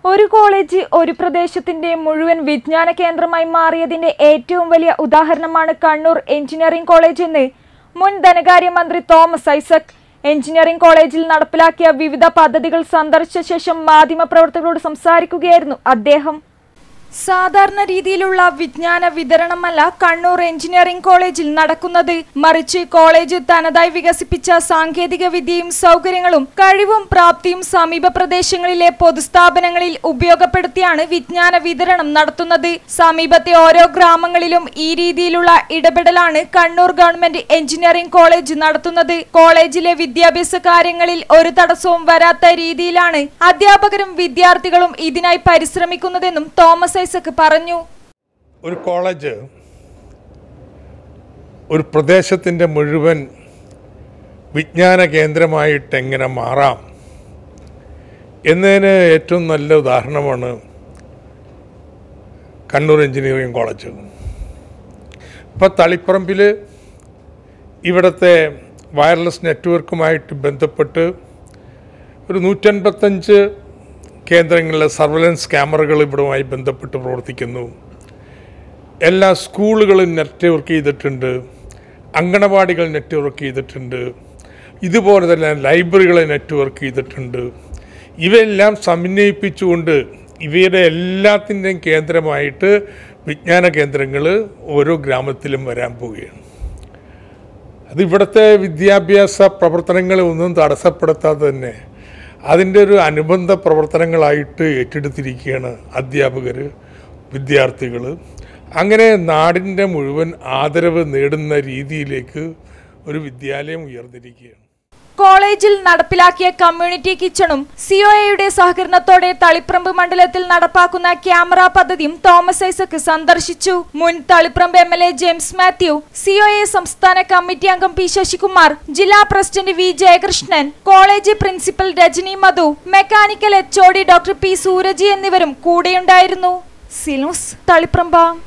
ഒരു കോളേജ് ഒരു പ്രദേശത്തിന്റെ മുഴുവൻ വിജ്ഞാന കേന്ദ്രമായി മാറിയതിന്റെ ഏറ്റവും വലിയ ഉദാഹരണമാണ് കണ്ണൂർ എഞ്ചിനീയറിംഗ് കോളേജ് എന്ന് മുൻ ധനകാര്യമന്ത്രി തോമസ് ഐസക് എഞ്ചിനീയറിംഗ് കോളേജിൽ നടപ്പിലാക്കിയ വിവിധ പദ്ധതികൾ സന്ദർശിച്ച ശേഷം മാധ്യമപ്രവർത്തകരോട് സംസാരിക്കുകയായിരുന്നു അദ്ദേഹം സാധാരണ രീതിയിലുള്ള വിജ്ഞാന വിതരണമല്ല കണ്ണൂർ എഞ്ചിനീയറിംഗ് കോളേജിൽ നടക്കുന്നത് മറിച്ച് കോളേജ് തനതായി വികസിപ്പിച്ച സാങ്കേതിക വിദ്യയും സൗകര്യങ്ങളും കഴിവും പ്രാപ്തിയും സമീപ പ്രദേശങ്ങളിലെ പൊതുസ്ഥാപനങ്ങളിൽ ഉപയോഗപ്പെടുത്തിയാണ് വിജ്ഞാന വിതരണം നടത്തുന്നത് സമീപത്തെ ഓരോ ഗ്രാമങ്ങളിലും ഈ രീതിയിലുള്ള ഇടപെടലാണ് കണ്ണൂർ ഗവൺമെന്റ് എഞ്ചിനീയറിംഗ് കോളേജ് നടത്തുന്നത് കോളേജിലെ വിദ്യാഭ്യാസ കാര്യങ്ങളിൽ ഒരു തടസ്സവും വരാത്ത രീതിയിലാണ് അധ്യാപകരും വിദ്യാർത്ഥികളും ഇതിനായി പരിശ്രമിക്കുന്നതെന്നും തോമസ് ഐസക് പറഞ്ഞു ഒരു കോളേജ് ഒരു പ്രദേശത്തിൻ്റെ മുഴുവൻ വിജ്ഞാന കേന്ദ്രമായിട്ട് എങ്ങനെ മാറാം എന്നതിന് ഏറ്റവും നല്ല ഉദാഹരണമാണ് കണ്ണൂർ എഞ്ചിനീയറിംഗ് കോളേജ് ഇപ്പോൾ തളിപ്പറമ്പിൽ ഇവിടുത്തെ വയർലെസ് നെറ്റ്വർക്കുമായിട്ട് ബന്ധപ്പെട്ട് ഒരു നൂറ്റൻപത്തഞ്ച് കേന്ദ്രങ്ങളിലെ സർവലൻസ് ക്യാമറകൾ ഇവിടുമായി ബന്ധപ്പെട്ട് പ്രവർത്തിക്കുന്നു എല്ലാ സ്കൂളുകളും നെറ്റ്വർക്ക് ചെയ്തിട്ടുണ്ട് അങ്കണവാടികൾ നെറ്റ്വർക്ക് ചെയ്തിട്ടുണ്ട് ഇതുപോലെ തന്നെ ലൈബ്രറികളെ നെറ്റ്വർക്ക് ചെയ്തിട്ടുണ്ട് ഇവയെല്ലാം സമന്വയിപ്പിച്ചുകൊണ്ട് ഇവയുടെ എല്ലാത്തിൻ്റെയും കേന്ദ്രമായിട്ട് വിജ്ഞാന കേന്ദ്രങ്ങൾ ഓരോ ഗ്രാമത്തിലും വരാൻ പോവുകയാണ് അത് ഇവിടുത്തെ വിദ്യാഭ്യാസ പ്രവർത്തനങ്ങളെ ഒന്നും തടസ്സപ്പെടുത്താതെ തന്നെ അതിൻ്റെ ഒരു അനുബന്ധ പ്രവർത്തനങ്ങളായിട്ട് ഏറ്റെടുത്തിരിക്കുകയാണ് അധ്യാപകർ വിദ്യാർത്ഥികൾ അങ്ങനെ നാടിൻ്റെ മുഴുവൻ ആദരവ് നേടുന്ന രീതിയിലേക്ക് ഒരു വിദ്യാലയം ഉയർന്നിരിക്കുകയാണ് കോളേജിൽ നടപ്പിലാക്കിയ കമ്മ്യൂണിറ്റി കിച്ചണും സിഒഎയുടെ സഹകരണത്തോടെ തളിപ്രമ്പ് മണ്ഡലത്തിൽ നടപ്പാക്കുന്ന ക്യാമറ പദ്ധതിയും തോമസ് ഐസക് സന്ദർശിച്ചു മുൻ Taliparamba M L A James Mathew COA സംസ്ഥാന കമ്മിറ്റി അംഗം പി ശശികുമാർ ജില്ലാ president V Jayakrishnan college principal Rajani Madhu mechanical H doctor P സൂരജി എന്നിവരും കൂടെയുണ്ടായിരുന്നു സിലൂസ് തളിപ്രമ്പ